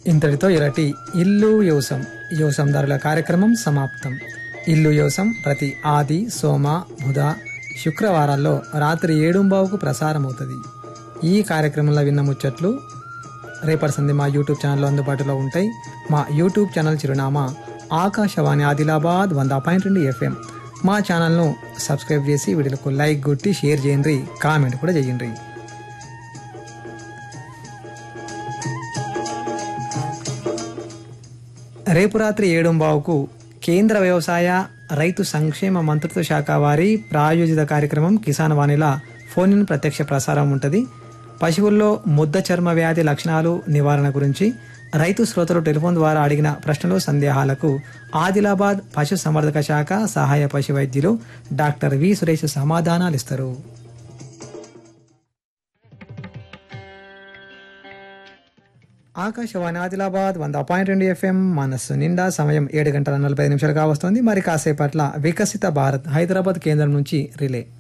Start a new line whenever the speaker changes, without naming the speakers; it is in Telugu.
ఇంతటితో ఇరటి ఇల్లు యోసం యోసందారుల కార్యక్రమం సమాప్తం ఇల్లు యోసం ప్రతి ఆది సోమ బుధ శుక్రవారాల్లో రాత్రి ఏడుంబావుకు ప్రసారమవుతుంది ఈ కార్యక్రమంలో విన్న ముచ్చట్లు రేపటి సంది మా యూట్యూబ్ ఛానల్లో అందుబాటులో ఉంటాయి మా యూట్యూబ్ ఛానల్ చిరునామా ఆకాశవాణి ఆదిలాబాద్ వంద పాయింట్ రెండు ఎఫ్ఎం మా ఛానల్ను సబ్స్క్రైబ్ చేసి వీడియోలకు లైక్ కొట్టి షేర్ చేయండి కామెంట్ కూడా చేయండి రేపు రాత్రి ఏడుంబావుకు కేంద్ర వ్యవసాయ రైతు సంక్షేమ మంత్రిత్వ శాఖ వారి ప్రాయోజిత కార్యక్రమం కిసాన్ వాణిల ఫోన్ ఇన్ ప్రత్యక్ష ప్రసారం ఉంటుంది పశువుల్లో ముద్ద చర్మ వ్యాధి లక్షణాలు నివారణ గురించి రైతు శ్రోతలు టెలిఫోన్ ద్వారా అడిగిన ప్రశ్నలు సందేహాలకు ఆదిలాబాద్ పశు సంవర్ధక శాఖ సహాయ పశు వైద్యులు డాక్టర్ వి సురేష్ సమాధానాలు ఇస్తారు ఆకాశవాణి ఆదిలాబాద్ వంద పాయింట్ రెండు ఎఫ్ఎం మనస్సు నిండా సమయం ఏడు గంటల నలభై నిమిషాలుగా వస్తుంది మరి కాసేపట్ల వికసిత భారత్ హైదరాబాద్ కేంద్రం నుంచి రిలే